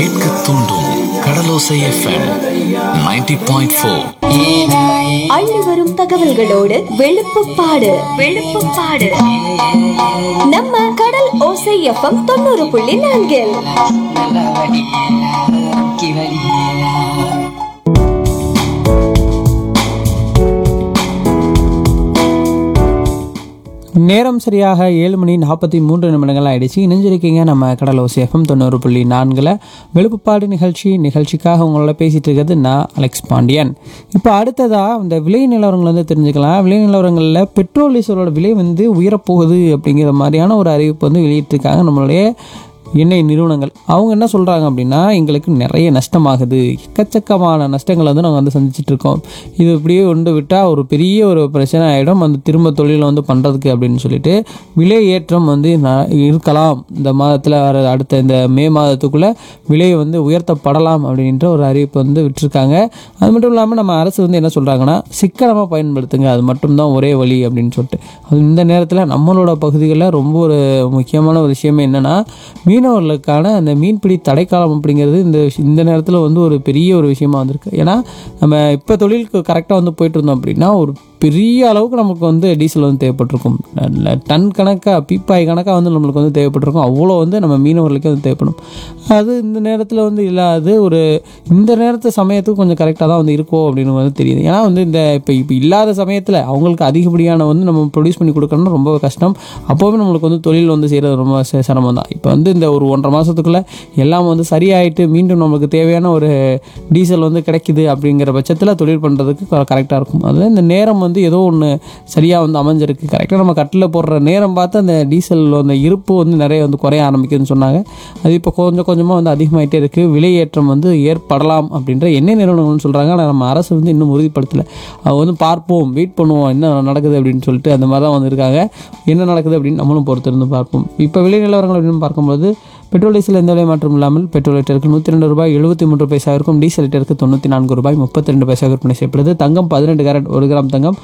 கேட்க தூண்டும் கடலோசை FM 90.4 point four அள்ளி வரும் தகவல்களோடு வெளுப்புப்பாடு வெளுப்புப்பாடு நம்ம கடல் ஓசை எஃப்எம் தொண்ணூறு புள்ளி நான்கில் நல்லா வடி முக்கி வடி நேரம் சரியாக ஏழு மணி நாற்பத்தி மூன்று நிமிடங்கள் ஆயிடுச்சு இணைஞ்சிருக்கீங்க நம்ம கடலோ எஃப்எம் தொண்ணூறு புள்ளி நான்கில் வெளுப்புப்பாடு நிகழ்ச்சி நிகழ்ச்சிக்காக உங்களோட பேசிட்டு இருக்கிறது நான் அலெக்ஸ் பாண்டியன் இப்போ அடுத்ததாக இந்த விலை நிலவரங்கள் வந்து தெரிஞ்சுக்கலாம் விலை நிலவரங்களில் பெட்ரோல் டீசலோட விலை வந்து உயரப்போகுது அப்படிங்கிற மாதிரியான ஒரு அறிவிப்பு வந்து வெளியிட்டிருக்காங்க நம்மளுடைய எண்ணெய் நிறுவனங்கள் அவங்க என்ன சொல்கிறாங்க அப்படின்னா எங்களுக்கு நிறைய நஷ்டமாகுது எக்கச்சக்கமான நஷ்டங்களை வந்து நாங்கள் வந்து சந்திச்சிட்டு இருக்கோம் இது இப்படியே கொண்டு விட்டால் ஒரு பெரிய ஒரு பிரச்சனை ஆகிடும் அந்த திரும்ப தொழிலை வந்து பண்ணுறதுக்கு அப்படின்னு சொல்லிட்டு விலை ஏற்றம் வந்து ந- இருக்கலாம் இந்த மாதத்தில் வர அடுத்த இந்த மே மாதத்துக்குள்ளே விலை வந்து உயர்த்தப்படலாம் அப்படின்ற ஒரு அறிவிப்பு வந்து விட்டுருக்காங்க அது மட்டும் இல்லாமல் நம்ம அரசு வந்து என்ன சொல்கிறாங்கன்னா சிக்கனமாக பயன்படுத்துங்க அது மட்டும்தான் ஒரே வழி அப்படின்னு சொல்லிட்டு அது இந்த நேரத்தில் நம்மளோட பகுதிகளில் ரொம்ப ஒரு முக்கியமான ஒரு விஷயமே என்னென்னா மீனவர்களுக்கான அந்த மீன்பிடி தடைக்காலம் அப்படிங்கிறது இந்த விஷ- இந்த நேரத்தில் வந்து ஒரு பெரிய ஒரு விஷயமா வந்திருக்கு ஏன்னா நம்ம இப்போ தொழிலுக்கு கரெக்டாக வந்து போயிட்டு இருந்தோம் அப்படின்னா ஒரு பெரிய அளவுக்கு நமக்கு வந்து டீசல் வந்து தேவைப்பட்டிருக்கும் நல்ல டன் கணக்காக பீப்பாய் கணக்காக வந்து நம்மளுக்கு வந்து தேவைப்பட்டிருக்கும் அவ்வளோ வந்து நம்ம மீனவர்களுக்கே வந்து தேவைப்படும் அது இந்த நேரத்தில் வந்து இல்லாது ஒரு இந்த நேரத்து சமயத்துக்கு கொஞ்சம் கரெக்டாக தான் வந்து இருக்கும் அப்படின்னு வந்து தெரியுது ஏன்னா வந்து இந்த இப்போ இப்போ இல்லாத சமயத்தில் அவங்களுக்கு அதிகப்படியான வந்து நம்ம ப்ரொடியூஸ் பண்ணி கொடுக்கணும்னா ரொம்ப கஷ்டம் அப்போவே நம்மளுக்கு வந்து தொழில் வந்து செய்கிறது ரொம்ப ச- சிரமம் தான் இப்போ வந்து இந்த ஒரு ஒன்றரை மாதத்துக்குள்ளே எல்லாம் வந்து சரியாயிட்டு மீண்டும் நமக்கு தேவையான ஒரு டீசல் வந்து கிடைக்குது அப்படிங்கிற பட்சத்தில் தொழில் பண்ணுறதுக்கு கரெக்டாக இருக்கும் அதில் இந்த நேரம் வந்து ஏதோ ஒன்று சரியாக வந்து அமைஞ்சிருக்கு கரெக்டாக நம்ம கட்டில் போடுற நேரம் பார்த்து அந்த டீசல் அந்த இருப்பு வந்து நிறைய வந்து குறைய ஆரம்பிக்குதுன்னு சொன்னாங்க அது இப்போ கொஞ்சம் கொஞ்சமாக வந்து அதிகமாகிட்டே இருக்குது விலையேற்றம் வந்து ஏற்படலாம் அப்படின்ற எண்ணெய் நிறுவனங்கள்னு சொல்கிறாங்க ஆனால் நம்ம அரசு வந்து இன்னும் உறுதிப்படுத்தலை அவங்க வந்து பார்ப்போம் வெயிட் பண்ணுவோம் என்ன நடக்குது அப்படின்னு சொல்லிட்டு அந்த மாதிரி தான் வந்திருக்காங்க என்ன நடக்குது அப்படின்னு நம்மளும் பொறுத்திருந்து பார்ப்போம் இப்போ விலை நிலவரங்கள் அப்படின்னு பார்க்கும்போது பெட்ரோல் டீசல் எந்த விலை மாற்றம் இல்லாமல் பெட்ரோல் லிட்டருக்கு நூற்றி ரெண்டு ரூபாய் எழுபத்தி மூன்று பைசாவிற்கும் டீசல் லிட்டருக்கு தொண்ணூற்றி நான்கு ரூபாய் முப்பத்தி ரெண்டு பைசா விற்பனை செய்யப்படுது தங்கம் பதினெட்டு கேரட் ஒரு கிராம் தங்கம்